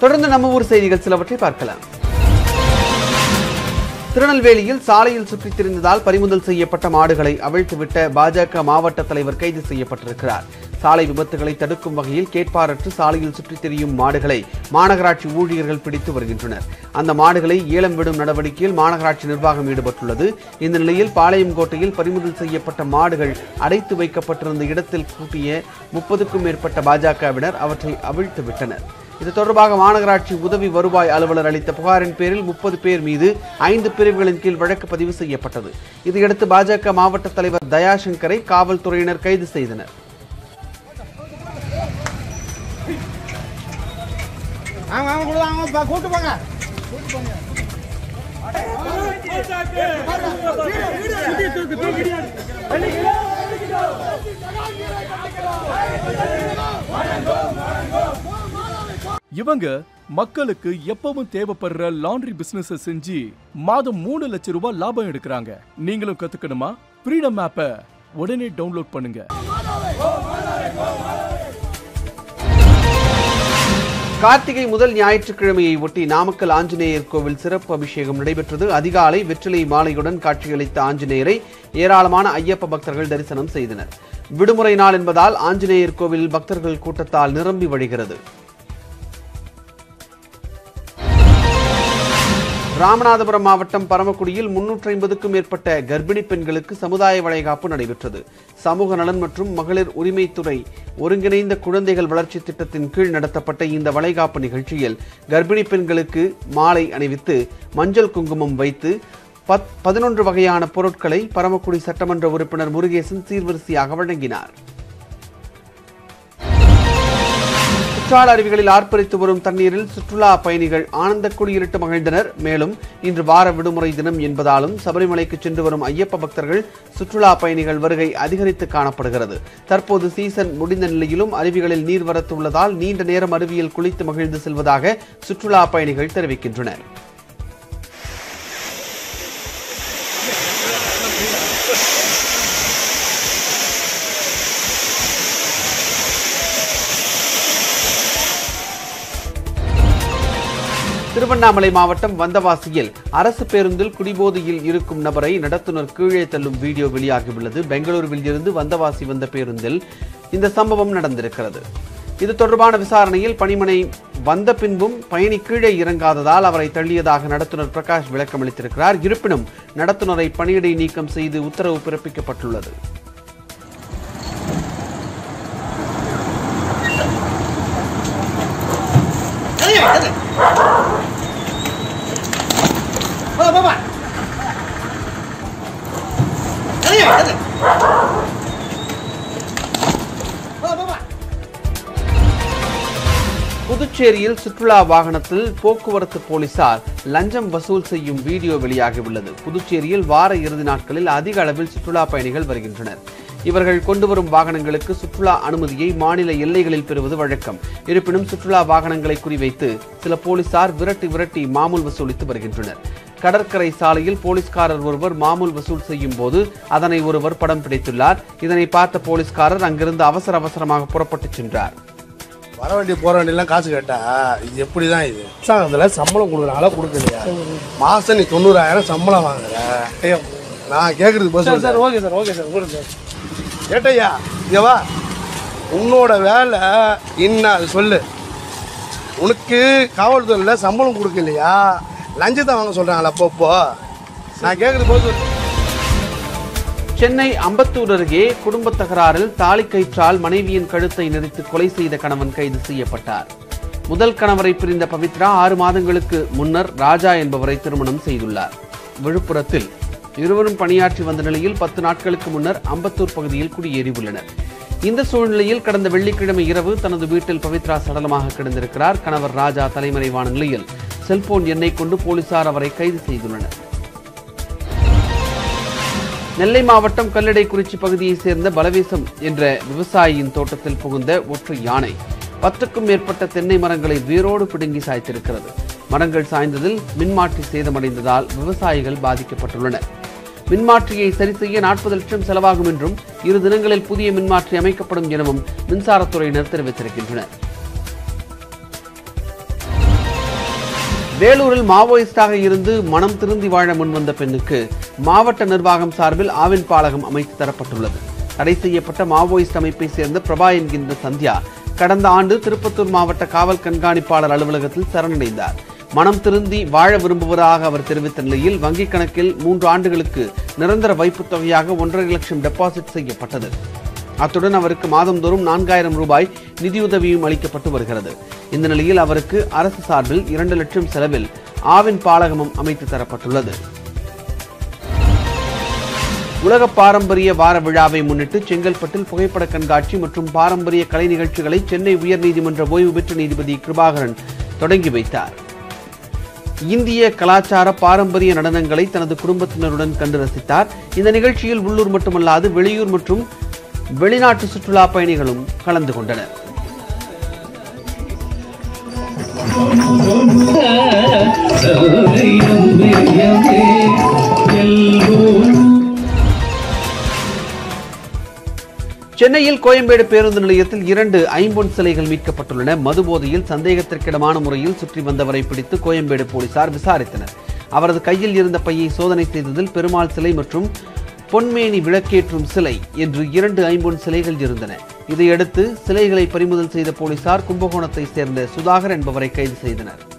தொடர்ந்து நம்ம ஊர் செய்திகள் சிலவற்றை பார்க்கலாம் திருநெல்வேலியில் சாலையில் சுற்றித் திரிந்ததால் பறிமுதல் செய்யப்பட்ட மாடுகளை அவிழ்த்துவிட்ட பாஜக மாவட்ட தலைவர் கைது செய்யப்பட்டிருக்கிறார் சாலை விபத்துகளை தடுக்கும் வகையில் கேட்பாரற்று சாலையில் சுற்றித் திரியும் மாடுகளை மாநகராட்சி ஊழியர்கள் பிடித்து வருகின்றனர் அந்த மாடுகளை ஏலம் விடும் நடவடிக்கையில் மாநகராட்சி நிர்வாகம் ஈடுபட்டுள்ளது இந்த நிலையில் பாளையங்கோட்டையில் பறிமுதல் செய்யப்பட்ட மாடுகள் அடைத்து வைக்கப்பட்டிருந்த இடத்தில் கூட்டிய முப்பதுக்கும் மேற்பட்ட பாஜகவினர் அவற்றை அவிழ்த்து விட்டனர் இது தொடர்பாக மாநகராட்சி உதவி வருவாய் அலுவலர் அளித்த புகாரின் பேரில் முப்பது பேர் மீது ஐந்து பிரிவுகளின் கீழ் வழக்கு பதிவு செய்யப்பட்டது இதையடுத்து பாஜக மாவட்ட தலைவர் தயாசங்கரை காவல்துறையினர் கைது செய்தனர் வாங்க வாங்க கொடு வாங்க பா, கூட்டு போங்க இவங்க மக்களுக்கு எப்பவும் தேவைப்படுற லாண்ட்ரி பிசினஸ் செஞ்சு மாதம் மூணு லட்சம் ரூபாய் லாபம் எடுக்கிறாங்க நீங்களும் கத்துக்கணுமா ஃப்ரீடம் ஆப்பை உடனே டவுன்லோட் பண்ணுங்க கார்த்திகை முதல் ஞாயிற்றுக்கிழமையை ஒட்டி நாமக்கல் ஆஞ்சநேயர் கோவில் சிறப்பு அபிஷேகம் நடைபெற்றது அதிகாலை வெற்றிலை மாலையுடன் காட்சியளித்த ஆஞ்சநேயரை ஏராளமான ஐயப்ப பக்தர்கள் தரிசனம் செய்தனர் விடுமுறை நாள் என்பதால் ஆஞ்சநேயர் கோவில் பக்தர்கள் கூட்டத்தால் நிரம்பி வழிகிறது ராமநாதபுரம் மாவட்டம் பரமக்குடியில் முன்னூற்றி ஐம்பதுக்கும் மேற்பட்ட கர்ப்பிணி பெண்களுக்கு சமுதாய வளைகாப்பு நடைபெற்றது சமூக நலன் மற்றும் மகளிர் உரிமைத்துறை ஒருங்கிணைந்த குழந்தைகள் வளர்ச்சி திட்டத்தின் கீழ் நடத்தப்பட்ட இந்த வளைகாப்பு நிகழ்ச்சியில் கர்ப்பிணி பெண்களுக்கு மாலை அணிவித்து மஞ்சள் குங்குமம் வைத்து பத் பதினொன்று வகையான பொருட்களை பரமக்குடி சட்டமன்ற உறுப்பினர் முருகேசன் சீர்வரிசையாக வழங்கினார் குற்றால அருவிகளில் ஆர்ப்பரித்து வரும் தண்ணீரில் சுற்றுலா பயணிகள் ஆனந்த குடியிருட்டு மகிழ்ந்தனர் மேலும் இன்று வார விடுமுறை தினம் என்பதாலும் சபரிமலைக்கு சென்று வரும் ஐயப்ப பக்தர்கள் சுற்றுலா பயணிகள் வருகை அதிகரித்து காணப்படுகிறது தற்போது சீசன் முடிந்த நிலையிலும் அருவிகளில் நீர்வரத்து உள்ளதால் நீண்ட நேரம் அருவியில் குளித்து மகிழ்ந்து செல்வதாக சுற்றுலா பயணிகள் தெரிவிக்கின்றனர் திருவண்ணாமலை மாவட்டம் வந்தவாசியில் அரசு பேருந்தில் குடிபோதையில் இருக்கும் நபரை நடத்துனர் கீழே தள்ளும் வீடியோ வெளியாகியுள்ளது பெங்களூருவில் இருந்து வந்தவாசி வந்த பேருந்தில் இந்த சம்பவம் நடந்திருக்கிறது இது தொடர்பான விசாரணையில் பணிமனை வந்த பின்பும் பயணி கீழே இறங்காததால் அவரை தள்ளியதாக நடத்துனர் பிரகாஷ் விளக்கமளித்திருக்கிறார் இருப்பினும் நடத்துனரை பணியிடை நீக்கம் செய்து உத்தரவு பிறப்பிக்கப்பட்டுள்ளது போ, போ, போ. எதுங்க, எது? போ, போ, போ. புதுச்சேரியில் சுற்றுலா வாகனத்தில் போக்குவரத்து போலீசார் லஞ்சம் வசூல் செய்யும் வீடியோ வெளியாகியுள்ளது புதுச்சேரியில் வார இறுதி நாட்களில் அதிக அளவில் சுற்றுலா பயணிகள் வருகின்றனர் இவர்கள் கொண்டு வரும் வாகனங்களுக்கு சுற்றுலா அனுமதியை மாநில எல்லைகளில் பெறுவது வழக்கம் இருப்பினும் சுற்றுலா வாகனங்களை குறிவைத்து சில போலீசார் விரட்டி விரட்டி மாமூல் வசூலித்து வருகின்றனர் கடற்கரை சாலையில் போலீஸ்காரர் ஒருவர் மாமூல் வசூல் செய்யும் போது அதனை ஒருவர் படம் பிடித்துள்ளார் இதனை பார்த்த போலீஸ்காரர் அங்கிருந்து அவசர அவசரமாக புறப்பட்டுச் சென்றார் வர வேண்டிய போற வேண்டியெல்லாம் காசு கேட்டா இது எப்படி தான் இது அரசாங்கத்துல சம்பளம் கொடுக்குறாங்களா கொடுக்கலையா மாசம் நீ தொண்ணூறாயிரம் சம்பளம் வாங்குற ஐயோ, நான் கேட்கறதுக்கு போய் sir sir okay sir okay sir கொடுங்க சார் கேட்டையா இங்க வா உன்னோட வேலை என்ன அது சொல்லு உனக்கு காவல்துறையில் சம்பளம் கொடுக்கலையா லஞ்சத்தை வாங்க சொல்றாங்களா அப்பப்போ நான் கேட்கறது போய் சொல்லு சென்னை அம்பத்தூர் அருகே குடும்ப தகராறில் தாலி கயிற்றால் மனைவியின் கழுத்தை நெரித்து கொலை செய்த கணவன் கைது செய்யப்பட்டார் முதல் கணவரை பிரிந்த பவித்ரா ஆறு மாதங்களுக்கு முன்னர் ராஜா என்பவரை திருமணம் செய்துள்ளார் விழுப்புரத்தில் இருவரும் பணியாற்றி வந்த நிலையில் பத்து நாட்களுக்கு முன்னர் அம்பத்தூர் பகுதியில் குடியேறி உள்ளனர் இந்த சூழ்நிலையில் கடந்த வெள்ளிக்கிழமை இரவு தனது வீட்டில் பவித்ரா சடலமாக கிடந்திருக்கிறார் கணவர் ராஜா தலைமறைவான நிலையில் செல்போன் எண்ணை கொண்டு போலீசார் அவரை கைது செய்துள்ளனர் நெல்லை மாவட்டம் கல்லடைக்குறிச்சி பகுதியைச் சேர்ந்த பலவேசம் என்ற விவசாயியின் தோட்டத்தில் புகுந்த ஒற்றை யானை பத்துக்கும் மேற்பட்ட தென்னை மரங்களை வேரோடு பிடுங்கி சாய்த்திருக்கிறது மரங்கள் சாய்ந்ததில் மின்மாற்றி சேதமடைந்ததால் விவசாயிகள் பாதிக்கப்பட்டுள்ளனர் மின்மாற்றியை சரி செய்ய நாற்பது லட்சம் செலவாகும் என்றும் இரு தினங்களில் புதிய மின்மாற்றி அமைக்கப்படும் எனவும் மின்சாரத்துறையினர் தெரிவித்திருக்கின்றனர் வேலூரில் மாவோயிஸ்டாக இருந்து மனம் திருந்தி வாழ முன்வந்த பெண்ணுக்கு மாவட்ட நிர்வாகம் சார்பில் ஆவின் பாலகம் அமைத்து தரப்பட்டுள்ளது தடை செய்யப்பட்ட மாவோயிஸ்ட் அமைப்பை சேர்ந்த பிரபா என்கின்ற சந்தியா கடந்த ஆண்டு திருப்பத்தூர் மாவட்ட காவல் கண்காணிப்பாளர் அலுவலகத்தில் சரணடைந்தார் மனம் திருந்தி வாழ விரும்புவதாக அவர் தெரிவித்த நிலையில் வங்கிக் கணக்கில் மூன்று ஆண்டுகளுக்கு நிரந்தர வைப்புத் தொகையாக ஒன்றரை லட்சம் டெபாசிட் செய்யப்பட்டது அத்துடன் அவருக்கு மாதந்தோறும் நான்காயிரம் ரூபாய் நிதியுதவியும் அளிக்கப்பட்டு வருகிறது இந்த நிலையில் அவருக்கு அரசு சார்பில் இரண்டு லட்சம் செலவில் ஆவின் பாலகமும் அமைத்து தரப்பட்டுள்ளது உலக பாரம்பரிய வார விழாவை முன்னிட்டு செங்கல்பட்டில் புகைப்பட கண்காட்சி மற்றும் பாரம்பரிய கலை நிகழ்ச்சிகளை சென்னை உயர்நீதிமன்ற ஓய்வு பெற்ற நீதிபதி கிருபாகரன் தொடங்கி வைத்தார் இந்திய கலாச்சார பாரம்பரிய நடனங்களை தனது குடும்பத்தினருடன் கண்டு ரசித்தார் இந்த நிகழ்ச்சியில் உள்ளூர் மட்டுமல்லாது வெளியூர் மற்றும் வெளிநாட்டு சுற்றுலா பயணிகளும் கலந்து கொண்டனர் சென்னையில் கோயம்பேடு பேருந்து நிலையத்தில் இரண்டு ஐம்பொன் சிலைகள் மீட்கப்பட்டுள்ளன மதுபோதையில் சந்தேகத்திற்கிடமான முறையில் சுற்றி வந்தவரை பிடித்து கோயம்பேடு போலீசார் விசாரித்தனர் அவரது கையில் இருந்த பையை சோதனை செய்ததில் பெருமாள் சிலை மற்றும் பொன்மேனி விளக்கேற்றும் சிலை என்று இரண்டு ஐம்பொன் சிலைகள் இருந்தன இதையடுத்து சிலைகளை பறிமுதல் செய்த போலீசார் கும்பகோணத்தை சேர்ந்த சுதாகர் என்பவரை கைது செய்தனர்